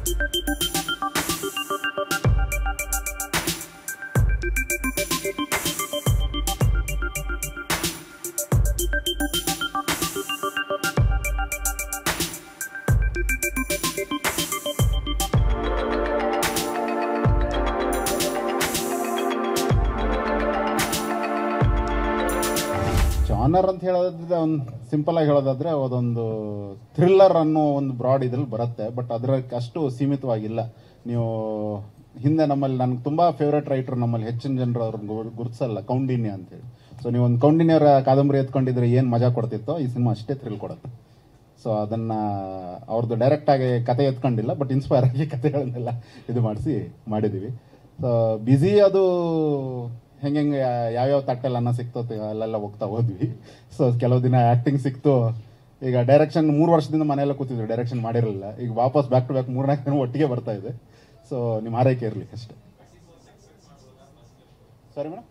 genre ಅಂತ ಹೇಳೋದ್ರೆ ಒಂದು simple ಆಗಿ ಹೇಳೋದಾದ್ರೆ ಅದೊಂದು ಥ್ರಿಲ್ಲರ್ ಅನ್ನೋ ಒಂದು ಬ್ರಾಡ್ ಇದ್ರಲ್ಲಿ ಬರುತ್ತೆ ಬಟ್ ಅದರ ಅಷ್ಟು ಸೀಮಿತವಾಗಿಲ್ಲ ನೀವು ಹಿಂದೆ ನಮ್ಮಲ್ಲಿ ನನಗೆ ತುಂಬಾ ಫೇವ್ರೆಟ್ ರೈಟರ್ ನಮ್ಮಲ್ಲಿ ಹೆಚ್ಚಿನ ಜನರು ಅವ್ರನ್ನ ಗುರ್- ಗುರ್ತಿಸಲ್ಲ ಕೌಂಡಿನ್ಯ ಅಂತೇಳಿ ಸೊ ನೀವು ಒಂದು ಕೌಂಡಿನ್ಯರ ಕಾದಂಬರಿ ಎತ್ಕೊಂಡಿದ್ರೆ ಏನು ಮಜಾ ಕೊಡ್ತಿತ್ತೋ ಈ ಸಿನಿಮಾ ಅಷ್ಟೇ ಥ್ರಿಲ್ ಕೊಡುತ್ತೆ ಸೊ ಅದನ್ನ ಅವ್ರದ್ದು ಡೈರೆಕ್ಟ್ ಆಗಿ ಕತೆ ಎತ್ಕೊಂಡಿಲ್ಲ ಬಟ್ ಇನ್ಸ್ಪೈರ್ ಆಗಿ ಕತೆಗಳನ್ನೆಲ್ಲ ಇದು ಮಾಡಿಸಿ ಮಾಡಿದೀವಿ ಸೊ ಬ್ಯುಸಿ ಅದು ಹೆಂಗೆ ಹೆಂಗೆ ಯಾವ್ಯಾವ ತಟ್ಟೆಲ್ಲ ಅನ್ನ ಸಿಕ್ತೋ ತಿ- ಅಲ್ಲೆಲ್ಲ ಹೋಗ್ತಾ ಹೋದ್ವಿ ಸೊ ಕೆಲವು ದಿನ ಆ್ಯಕ್ಟಿಂಗ್ ಸಿಕ್ತು ಈಗ ಡೈರೆಕ್ಷನ್ ಮೂರು ವರ್ಷದಿಂದ ಮನೆಯಲ್ಲ ಕೂತಿದ್ವಿ ಡೈರೆಕ್ಷನ್ ಮಾಡಿರಲಿಲ್ಲ ಈಗ ವಾಪಸ್ ಬ್ಯಾಕ್ ಟು ಬ್ಯಾಕ್ ಮೂರ್ನಾಲ್ಕು ದಿನ ಒಟ್ಟಿಗೆ ಬರ್ತಾ ಇದೆ ಸೊ ನಿಮ್ಮ ಆರೈಕೆ ಇರಲಿ ಅಷ್ಟೇ ಸರಿ ಮೇಡಮ್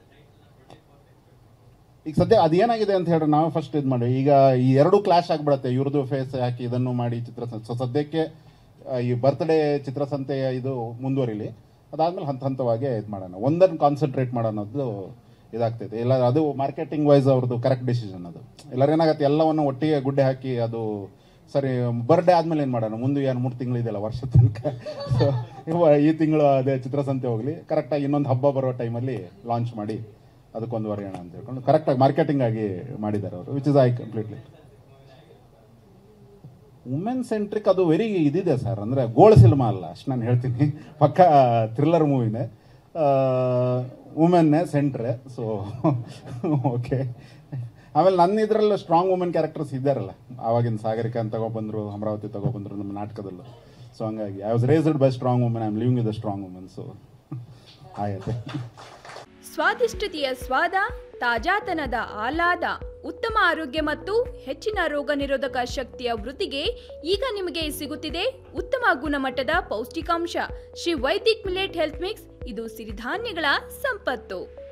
ಈಗ ಸದ್ಯ ಅದೇನಾಗಿದೆ ಅಂತ ಹೇಳಿ ನಾವು ಫಸ್ಟ್ ಇದು ಮಾಡಿ ಈಗ ಈ ಎರಡು ಕ್ಲಾಶ್ ಆಗ್ಬಿಡತ್ತೆ ಇವ್ರದ್ದು ಫೇಸ್ ಹಾಕಿ ಇದನ್ನು ಮಾಡಿ ಚಿತ್ರಸಂತೆ ಸೊ ಸದ್ಯಕ್ಕೆ ಆ, ಈ ಬರ್ತ್ಡೇ ಚಿತ್ರಸಂತೆಯ ಇದು ಮುಂದುವರಿಲಿ ಅದಾದ್ಮೇಲೆ ಹಂತ ಹಂತವಾಗಿ ಇದು ಮಾಡೋಣ ಒಂದನ್ನು ಕಾನ್ಸಂಟ್ರೇಟ್ ಮಾಡೋಣದ್ದು ಇದಾಗ್ತೈತೆ ಇಲ್ಲ ಅದು ಮಾರ್ಕೆಟಿಂಗ್ ವೈಸ್ ಅವ್ರದ್ದು ಕರೆಕ್ಟ್ ಡಿಸಿಷನ್ ಅದು ಎಲ್ಲರೂ ಏನಾಗತ್ತೆ ಎಲ್ಲವನ್ನು ಒಟ್ಟಿಗೆ ಗುಡ್ಡೆ ಹಾಕಿ ಅದು ಸರಿ ಬರ್ಡೇ ಆದ್ಮೇಲೆ ಏನು ಮಾಡೋಣ ಮುಂದೆ ಏನು ಮೂರು ತಿಂಗಳು ಇದೆಯಲ್ಲ ವರ್ಷ ತನಕ ಸೊ ಈ ತಿಂಗಳು ಅದೇ ಚಿತ್ರಸಂತೆ ಹೋಗಲಿ ಕರೆಕ್ಟಾಗಿ ಇನ್ನೊಂದು ಹಬ್ಬ ಬರೋ ಟೈಮಲ್ಲಿ ಲಾಂಚ್ ಮಾಡಿ ಅದಕ್ಕೊಂದು ವರೆಯೋಣ ಅಂತ ಹೇಳ್ಕೊಂಡು ಕರೆಕ್ಟಾಗಿ ಮಾರ್ಕೆಟಿಂಗ್ ಆಗಿ ಮಾಡಿದ್ದಾರೆ ಅವರು which is I completely women centric ಅದು ವೆರಿ ಇದಿದೆ ಸರ್ ಅಂದರೆ ಗೋಳ್ ಸಿನಿಮಾ ಅಲ್ಲ ಅಷ್ಟು ನಾನು ಹೇಳ್ತೀನಿ ಪಕ್ಕ ಥ್ರಿಲ್ಲರ್ ಮೂವಿನೇ ವುಮೆನ್ನೇ ಸೆಂಟ್ರೆ ಸೊ ಓಕೆ ಆಮೇಲೆ ನನ್ನ ಇದರಲ್ಲೂ ಸ್ಟ್ರಾಂಗ್ ವುಮೆನ್ ಕ್ಯಾರೆಕ್ಟರ್ಸ್ ಇದ್ದಾರಲ್ಲ ಆವಾಗಿನ ಸಾಗರಿಕಾ ಅಂತ ತಗೊಬಂದ್ರು ಅಮರಾವತಿ ತಗೊಬಂದ್ರು ನಮ್ಮ ನಾಟಕದಲ್ಲೂ ಸೊ ಹಂಗಾಗಿ I was raised by strong women I am living with a strong women so ಆಗುತ್ತೆ ಸ್ವಾದಿಷ್ಟತೆಯ ಸ್ವಾದ ತಾಜಾತನದ ಆಹ್ಲಾದ ಉತ್ತಮ ಆರೋಗ್ಯ ಮತ್ತು ಹೆಚ್ಚಿನ ರೋಗ ನಿರೋಧಕ ಶಕ್ತಿಯ ವೃದ್ಧಿಗೆ ಈಗ ನಿಮಗೆ ಸಿಗುತ್ತಿದೆ ಉತ್ತಮ ಗುಣಮಟ್ಟದ ಪೌಷ್ಟಿಕಾಂಶ Shri Vaidik millet health mix ಇದು ಸಿರಿಧಾನ್ಯಗಳ ಸಂಪತ್ತು